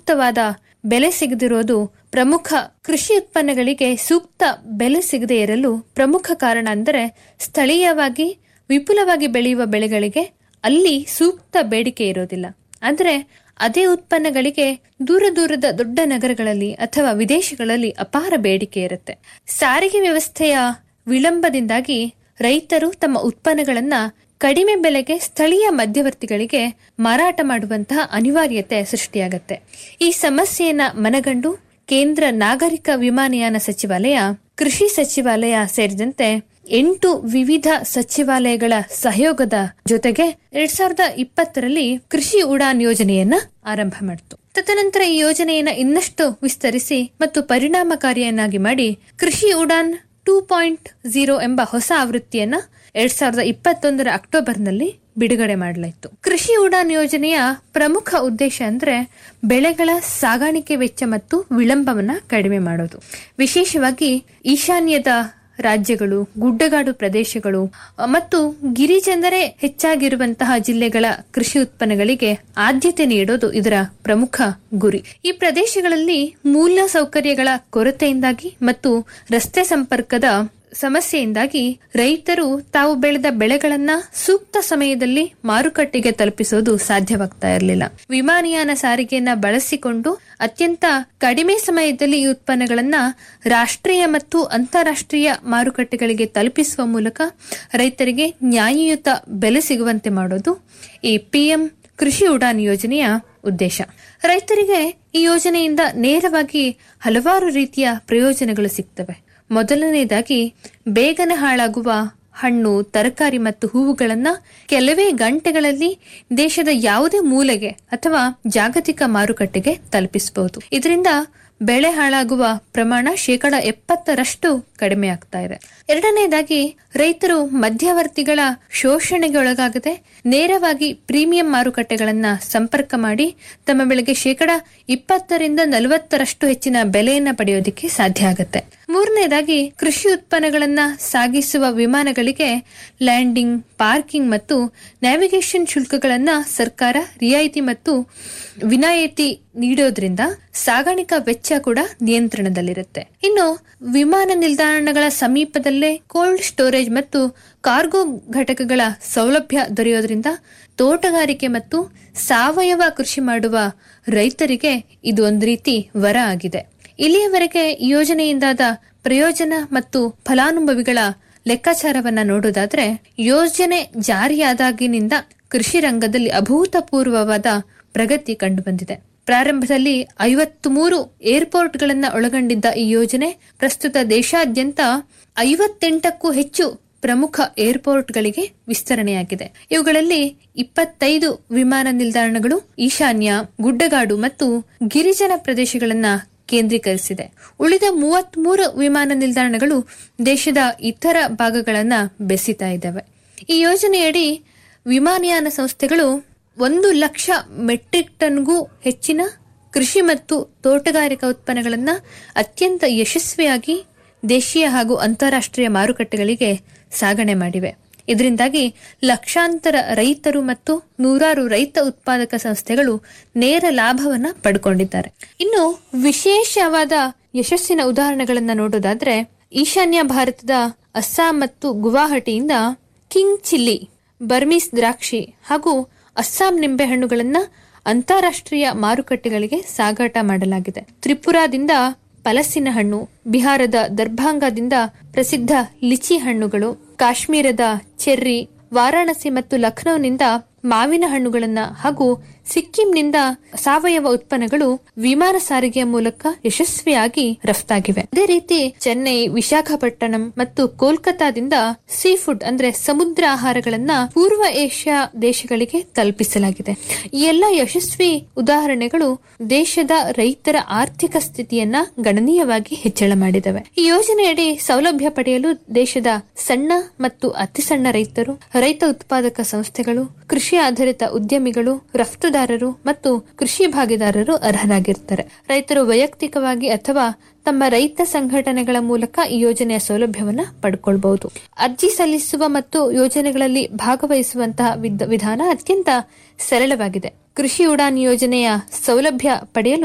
ಸೂಕ್ತವಾದ ಬೆಲೆ ಸಿಗದಿರೋದು ಪ್ರಮುಖ ಕೃಷಿ ಉತ್ಪನ್ನಗಳಿಗೆ ಸೂಕ್ತ ಬೆಲೆ ಸಿಗದೇ ಇರಲು ಪ್ರಮುಖ ಕಾರಣ ಅಂದರೆ ಸ್ಥಳೀಯವಾಗಿ ವಿಪುಲವಾಗಿ ಬೆಳೆಯುವ ಬೆಳೆಗಳಿಗೆ ಅಲ್ಲಿ ಸೂಕ್ತ ಬೇಡಿಕೆ ಇರೋದಿಲ್ಲ ಅಂದ್ರೆ ಅದೇ ಉತ್ಪನ್ನಗಳಿಗೆ ದೂರ ದೂರದ ದೊಡ್ಡ ನಗರಗಳಲ್ಲಿ ಅಥವಾ ವಿದೇಶಗಳಲ್ಲಿ ಅಪಾರ ಬೇಡಿಕೆ ಇರುತ್ತೆ ಸಾರಿಗೆ ವ್ಯವಸ್ಥೆಯ ವಿಳಂಬದಿಂದಾಗಿ ರೈತರು ತಮ್ಮ ಉತ್ಪನ್ನಗಳನ್ನ ಕಡಿಮೆ ಬೆಲೆಗೆ ಸ್ಥಳೀಯ ಮಧ್ಯವರ್ತಿಗಳಿಗೆ ಮಾರಾಟ ಮಾಡುವಂತಹ ಅನಿವಾರ್ಯತೆ ಸೃಷ್ಟಿಯಾಗತ್ತೆ ಈ ಸಮಸ್ಯೆಯನ್ನ ಮನಗಂಡು ಕೇಂದ್ರ ನಾಗರಿಕ ವಿಮಾನಯಾನ ಸಚಿವಾಲಯ ಕೃಷಿ ಸಚಿವಾಲಯ ಸೇರಿದಂತೆ ಎಂಟು ವಿವಿಧ ಸಚಿವಾಲಯಗಳ ಸಹಯೋಗದ ಜೊತೆಗೆ ಎರಡ್ ಸಾವಿರದ ಇಪ್ಪತ್ತರಲ್ಲಿ ಕೃಷಿ ಉಡಾನ್ ಯೋಜನೆಯನ್ನ ಆರಂಭ ಮಾಡಿತು ತದನಂತರ ಈ ಯೋಜನೆಯನ್ನ ಇನ್ನಷ್ಟು ವಿಸ್ತರಿಸಿ ಮತ್ತು ಪರಿಣಾಮಕಾರಿಯನ್ನಾಗಿ ಮಾಡಿ ಕೃಷಿ ಉಡಾನ್ ಟೂ ಪಾಯಿಂಟ್ ಝೀರೋ ಎಂಬ ಹೊಸ ಆವೃತ್ತಿಯನ್ನ ಎರಡ್ ಸಾವಿರದ ಇಪ್ಪತ್ತೊಂದರ ಅಕ್ಟೋಬರ್ನಲ್ಲಿ ಬಿಡುಗಡೆ ಮಾಡಲಾಯಿತು ಕೃಷಿ ಉಡಾನ್ ಯೋಜನೆಯ ಪ್ರಮುಖ ಉದ್ದೇಶ ಅಂದ್ರೆ ಬೆಳೆಗಳ ಸಾಗಾಣಿಕೆ ವೆಚ್ಚ ಮತ್ತು ವಿಳಂಬವನ್ನ ಕಡಿಮೆ ಮಾಡೋದು ವಿಶೇಷವಾಗಿ ಈಶಾನ್ಯದ ರಾಜ್ಯಗಳು ಗುಡ್ಡಗಾಡು ಪ್ರದೇಶಗಳು ಮತ್ತು ಗಿರಿಜನರೇ ಹೆಚ್ಚಾಗಿರುವಂತಹ ಜಿಲ್ಲೆಗಳ ಕೃಷಿ ಉತ್ಪನ್ನಗಳಿಗೆ ಆದ್ಯತೆ ನೀಡೋದು ಇದರ ಪ್ರಮುಖ ಗುರಿ ಈ ಪ್ರದೇಶಗಳಲ್ಲಿ ಮೂಲ ಸೌಕರ್ಯಗಳ ಕೊರತೆಯಿಂದಾಗಿ ಮತ್ತು ರಸ್ತೆ ಸಂಪರ್ಕದ ಸಮಸ್ಯೆಯಿಂದಾಗಿ ರೈತರು ತಾವು ಬೆಳೆದ ಬೆಳೆಗಳನ್ನ ಸೂಕ್ತ ಸಮಯದಲ್ಲಿ ಮಾರುಕಟ್ಟೆಗೆ ತಲುಪಿಸೋದು ಸಾಧ್ಯವಾಗ್ತಾ ಇರಲಿಲ್ಲ ವಿಮಾನಯಾನ ಸಾರಿಗೆಯನ್ನ ಬಳಸಿಕೊಂಡು ಅತ್ಯಂತ ಕಡಿಮೆ ಸಮಯದಲ್ಲಿ ಈ ಉತ್ಪನ್ನಗಳನ್ನ ರಾಷ್ಟ್ರೀಯ ಮತ್ತು ಅಂತಾರಾಷ್ಟ್ರೀಯ ಮಾರುಕಟ್ಟೆಗಳಿಗೆ ತಲುಪಿಸುವ ಮೂಲಕ ರೈತರಿಗೆ ನ್ಯಾಯಯುತ ಬೆಲೆ ಸಿಗುವಂತೆ ಮಾಡೋದು ಈ ಪಿಎಂ ಕೃಷಿ ಉಡಾನ್ ಯೋಜನೆಯ ಉದ್ದೇಶ ರೈತರಿಗೆ ಈ ಯೋಜನೆಯಿಂದ ನೇರವಾಗಿ ಹಲವಾರು ರೀತಿಯ ಪ್ರಯೋಜನಗಳು ಸಿಗ್ತವೆ ಮೊದಲನೇದಾಗಿ ಬೇಗನೆ ಹಾಳಾಗುವ ಹಣ್ಣು ತರಕಾರಿ ಮತ್ತು ಹೂವುಗಳನ್ನ ಕೆಲವೇ ಗಂಟೆಗಳಲ್ಲಿ ದೇಶದ ಯಾವುದೇ ಮೂಲೆಗೆ ಅಥವಾ ಜಾಗತಿಕ ಮಾರುಕಟ್ಟೆಗೆ ತಲುಪಿಸಬಹುದು ಇದರಿಂದ ಬೆಳೆ ಹಾಳಾಗುವ ಪ್ರಮಾಣ ಶೇಕಡ ಎಪ್ಪತ್ತರಷ್ಟು ಕಡಿಮೆ ಆಗ್ತಾ ಇದೆ ಎರಡನೇದಾಗಿ ರೈತರು ಮಧ್ಯವರ್ತಿಗಳ ಶೋಷಣೆಗೆ ಒಳಗಾಗದೆ ನೇರವಾಗಿ ಪ್ರೀಮಿಯಂ ಮಾರುಕಟ್ಟೆಗಳನ್ನ ಸಂಪರ್ಕ ಮಾಡಿ ತಮ್ಮ ಬೆಳೆಗೆ ಶೇಕಡ ಇಪ್ಪತ್ತರಿಂದ ನಲವತ್ತರಷ್ಟು ಹೆಚ್ಚಿನ ಬೆಲೆಯನ್ನ ಪಡೆಯೋದಿಕ್ಕೆ ಸಾಧ್ಯ ಆಗುತ್ತೆ ಮೂರನೇದಾಗಿ ಕೃಷಿ ಉತ್ಪನ್ನಗಳನ್ನ ಸಾಗಿಸುವ ವಿಮಾನಗಳಿಗೆ ಲ್ಯಾಂಡಿಂಗ್ ಪಾರ್ಕಿಂಗ್ ಮತ್ತು ನ್ಯಾವಿಗೇಷನ್ ಶುಲ್ಕಗಳನ್ನ ಸರ್ಕಾರ ರಿಯಾಯಿತಿ ಮತ್ತು ವಿನಾಯಿತಿ ನೀಡೋದ್ರಿಂದ ಸಾಗಾಣಿಕಾ ವೆಚ್ಚ ಕೂಡ ನಿಯಂತ್ರಣದಲ್ಲಿರುತ್ತೆ ಇನ್ನು ವಿಮಾನ ನಿಲ್ದಾಣಗಳ ಸಮೀಪದಲ್ಲೇ ಕೋಲ್ಡ್ ಸ್ಟೋರೇಜ್ ಮತ್ತು ಕಾರ್ಗೋ ಘಟಕಗಳ ಸೌಲಭ್ಯ ದೊರೆಯೋದ್ರಿಂದ ತೋಟಗಾರಿಕೆ ಮತ್ತು ಸಾವಯವ ಕೃಷಿ ಮಾಡುವ ರೈತರಿಗೆ ಇದು ಒಂದು ರೀತಿ ವರ ಆಗಿದೆ ಇಲ್ಲಿಯವರೆಗೆ ಈ ಯೋಜನೆಯಿಂದಾದ ಪ್ರಯೋಜನ ಮತ್ತು ಫಲಾನುಭವಿಗಳ ಲೆಕ್ಕಾಚಾರವನ್ನ ನೋಡೋದಾದ್ರೆ ಯೋಜನೆ ಜಾರಿಯಾದಾಗಿನಿಂದ ಕೃಷಿ ರಂಗದಲ್ಲಿ ಅಭೂತಪೂರ್ವವಾದ ಪ್ರಗತಿ ಕಂಡುಬಂದಿದೆ ಪ್ರಾರಂಭದಲ್ಲಿ ಐವತ್ತು ಮೂರು ಏರ್ಪೋರ್ಟ್ಗಳನ್ನ ಒಳಗೊಂಡಿದ್ದ ಈ ಯೋಜನೆ ಪ್ರಸ್ತುತ ದೇಶಾದ್ಯಂತ ಐವತ್ತೆಂಟಕ್ಕೂ ಹೆಚ್ಚು ಪ್ರಮುಖ ಏರ್ಪೋರ್ಟ್ಗಳಿಗೆ ವಿಸ್ತರಣೆಯಾಗಿದೆ ಇವುಗಳಲ್ಲಿ ಇಪ್ಪತ್ತೈದು ವಿಮಾನ ನಿಲ್ದಾಣಗಳು ಈಶಾನ್ಯ ಗುಡ್ಡಗಾಡು ಮತ್ತು ಗಿರಿಜನ ಪ್ರದೇಶಗಳನ್ನ ಕೇಂದ್ರೀಕರಿಸಿದೆ ಉಳಿದ ಮೂವತ್ಮೂರು ವಿಮಾನ ನಿಲ್ದಾಣಗಳು ದೇಶದ ಇತರ ಭಾಗಗಳನ್ನ ಬೆಸಿತಾ ಇದ್ದಾವೆ ಈ ಯೋಜನೆಯಡಿ ವಿಮಾನಯಾನ ಸಂಸ್ಥೆಗಳು ಒಂದು ಲಕ್ಷ ಮೆಟ್ರಿಕ್ ಟನ್ಗೂ ಹೆಚ್ಚಿನ ಕೃಷಿ ಮತ್ತು ತೋಟಗಾರಿಕಾ ಉತ್ಪನ್ನಗಳನ್ನು ಅತ್ಯಂತ ಯಶಸ್ವಿಯಾಗಿ ದೇಶೀಯ ಹಾಗೂ ಅಂತಾರಾಷ್ಟ್ರೀಯ ಮಾರುಕಟ್ಟೆಗಳಿಗೆ ಸಾಗಣೆ ಮಾಡಿವೆ ಇದರಿಂದಾಗಿ ಲಕ್ಷಾಂತರ ರೈತರು ಮತ್ತು ನೂರಾರು ರೈತ ಉತ್ಪಾದಕ ಸಂಸ್ಥೆಗಳು ನೇರ ಲಾಭವನ್ನ ಪಡ್ಕೊಂಡಿದ್ದಾರೆ ಇನ್ನು ವಿಶೇಷವಾದ ಯಶಸ್ಸಿನ ಉದಾಹರಣೆಗಳನ್ನ ನೋಡೋದಾದ್ರೆ ಈಶಾನ್ಯ ಭಾರತದ ಅಸ್ಸಾಂ ಮತ್ತು ಗುವಾಹಟಿಯಿಂದ ಕಿಂಗ್ ಚಿಲ್ಲಿ ಬರ್ಮೀಸ್ ದ್ರಾಕ್ಷಿ ಹಾಗೂ ಅಸ್ಸಾಂ ನಿಂಬೆಹಣ್ಣುಗಳನ್ನ ಅಂತಾರಾಷ್ಟ್ರೀಯ ಮಾರುಕಟ್ಟೆಗಳಿಗೆ ಸಾಗಾಟ ಮಾಡಲಾಗಿದೆ ತ್ರಿಪುರಾದಿಂದ ಪಲಸಿನ ಹಣ್ಣು ಬಿಹಾರದ ದರ್ಭಾಂಗದಿಂದ ಪ್ರಸಿದ್ಧ ಲಿಚಿ ಹಣ್ಣುಗಳು ಕಾಶ್ಮೀರದ ಚೆರ್ರಿ ವಾರಾಣಸಿ ಮತ್ತು ಲಖನೌನಿಂದ ಮಾವಿನ ಹಣ್ಣುಗಳನ್ನ ಹಾಗೂ ಸಿಕ್ಕಿಂನಿಂದ ಸಾವಯವ ಉತ್ಪನ್ನಗಳು ವಿಮಾನ ಸಾರಿಗೆಯ ಮೂಲಕ ಯಶಸ್ವಿಯಾಗಿ ರಫ್ತಾಗಿವೆ ಅದೇ ರೀತಿ ಚೆನ್ನೈ ವಿಶಾಖಪಟ್ಟಣಂ ಮತ್ತು ಕೋಲ್ಕತಾದಿಂದ ಸೀ ಫುಡ್ ಅಂದ್ರೆ ಸಮುದ್ರ ಆಹಾರಗಳನ್ನ ಪೂರ್ವ ಏಷ್ಯಾ ದೇಶಗಳಿಗೆ ತಲುಪಿಸಲಾಗಿದೆ ಈ ಎಲ್ಲ ಯಶಸ್ವಿ ಉದಾಹರಣೆಗಳು ದೇಶದ ರೈತರ ಆರ್ಥಿಕ ಸ್ಥಿತಿಯನ್ನ ಗಣನೀಯವಾಗಿ ಹೆಚ್ಚಳ ಮಾಡಿದವೆ ಈ ಯೋಜನೆಯಡಿ ಸೌಲಭ್ಯ ಪಡೆಯಲು ದೇಶದ ಸಣ್ಣ ಮತ್ತು ಅತಿ ಸಣ್ಣ ರೈತರು ರೈತ ಉತ್ಪಾದಕ ಸಂಸ್ಥೆಗಳು ಕೃಷಿ ಆಧಾರಿತ ಉದ್ಯಮಿಗಳು ರಫ್ತುದಾರರು ಮತ್ತು ಕೃಷಿ ಭಾಗಿದಾರರು ಅರ್ಹರಾಗಿರ್ತಾರೆ ರೈತರು ವೈಯಕ್ತಿಕವಾಗಿ ಅಥವಾ ತಮ್ಮ ರೈತ ಸಂಘಟನೆಗಳ ಮೂಲಕ ಈ ಯೋಜನೆಯ ಸೌಲಭ್ಯವನ್ನ ಪಡ್ಕೊಳ್ಬಹುದು ಅರ್ಜಿ ಸಲ್ಲಿಸುವ ಮತ್ತು ಯೋಜನೆಗಳಲ್ಲಿ ಭಾಗವಹಿಸುವಂತಹ ವಿಧ- ವಿಧಾನ ಅತ್ಯಂತ ಸರಳವಾಗಿದೆ ಕೃಷಿ ಉಡಾನ್ ಯೋಜನೆಯ ಸೌಲಭ್ಯ ಪಡೆಯಲು